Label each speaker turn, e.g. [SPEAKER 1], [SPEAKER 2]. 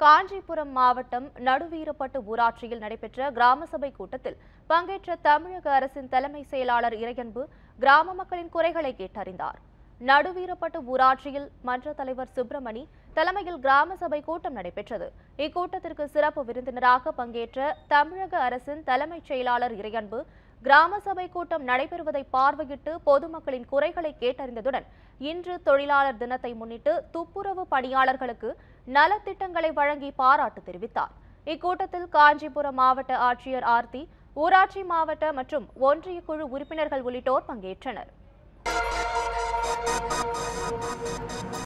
[SPEAKER 1] காஞ்சிபுரம் மாவட்டம் நடுவீரப்பட்டு ஊராட்சியில் நடைபெற்ற கிராம சபை கூட்டத்தில் பங்கேற்ற தமிழக அரசின் தலைமை செயலாளர் இறையன்பு கிராம மக்களின் குறைகளை கேட்டறிந்தார் நடுவீரப்பட்டு ஊராட்சியில் மன்ற தலைவர் சுப்பிரமணி தலைமையில் கிராம சபை கூட்டம் நடைபெற்றது இக்கூட்டத்திற்கு சிறப்பு விருந்தினராக பங்கேற்ற தமிழக அரசின் தலைமைச் செயலாளர் இறையன்பு கிராம சபை கூட்டம் நடைபெறுவதை பார்வையிட்டு பொதுமக்களின் குறைகளை கேட்டறிந்ததுடன் இன்று தொழிலாளர் தினத்தை முன்னிட்டு துப்புரவு பணியாளர்களுக்கு நலத்திட்டங்களை வழங்கி பாராட்டு தெரிவித்தார் இக்கூட்டத்தில் காஞ்சிபுரம் மாவட்ட ஆட்சியர் ஆர்த்தி ஊராட்சி மாவட்ட மற்றும் ஒன்றிய குழு உறுப்பினர்கள் உள்ளிட்டோர் பங்கேற்றனர்